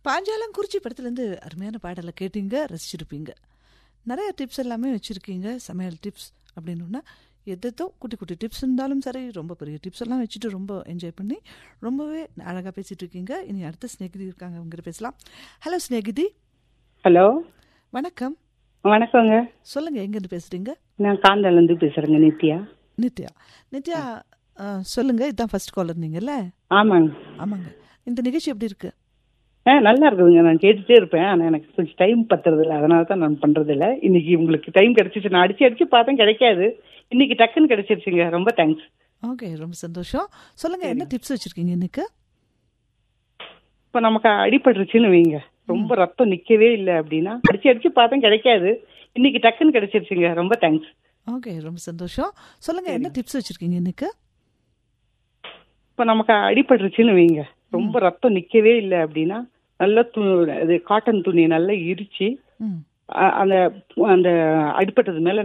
பாஞ்சாலங்குறிச்சி படத்துலேருந்து அருமையான பாடலை கேட்டீங்க ரசிச்சிருப்பீங்க நிறைய டிப்ஸ் எல்லாமே வச்சுருக்கீங்க சமையல் டிப்ஸ் அப்படின்னா எதோ குட்டி குட்டி டிப்ஸ் இருந்தாலும் சரி ரொம்ப பெரிய டிப்ஸ் எல்லாம் வச்சுட்டு ரொம்ப என்ஜாய் பண்ணி ரொம்பவே அழகாக பேசிகிட்டு இருக்கீங்க இனி அடுத்த ஸ்நேகிதி இருக்காங்க அவங்ககிட்ட பேசலாம் ஹலோ ஸ்நேகிதி ஹலோ வணக்கம் வணக்கங்க சொல்லுங்கள் எங்கேருந்து பேசுகிறீங்க நான் காந்தாலேருந்து பேசுகிறேங்க நித்யா நித்யா நித்யா ஆ, சொல்லுங்க இதுதான் ஃபர்ஸ்ட் காலர் நீங்கல்ல ஆமாங்க ஆமாங்க இந்த நிகழ்ச்சி எப்படி இருக்கு ஆ நல்லா இருக்குதுங்க நான் கேட்டுட்டே இருப்பேன் ஆனால் எனக்கு கொஞ்சம் டைம் பத்துறது இல்லை அதனால தான் நான் பண்ணுறது இல்லை இன்னைக்கு உங்களுக்கு டைம் கிடைச்சிச்சு நான் அடிச்சு அடிச்சு பார்த்தேன் கிடைக்காது இன்னைக்கு டக்குன்னு கிடைச்சிருச்சுங்க ரொம்ப தேங்க்ஸ் ஓகே ரொம்ப சந்தோஷம் சொல்லுங்க என்ன டிப்ஸ் வச்சிருக்கீங்க இன்னைக்கு இப்போ நமக்கு அடிபட்டுருச்சுன்னு வைங்க ரொம்ப ரத்தம் நிற்கவே இல்லை அப்படின்னா அடிச்சு அடிச்சு பார்த்தேன் கிடைக்காது இன்னைக்கு டக்குன்னு கிடைச்சிருச்சுங்க ரொம்ப தேங்க்ஸ் ஓகே ரொம்ப சந்தோஷம் சொல்லுங்க என்ன டிப்ஸ் வச்சிருக்கீங்க இன்னைக்கு இப்போ நமக்கு அடிபட்டுருச்சுன்னு வைங்க ரொம்ப ரத்தம் நிற்கவே இல்லை அப்படின்னா நல்லா து இது காட்டன் துணியை நல்லா இரிச்சு ம் அ- அந்த அந்த அடிபட்டது மேல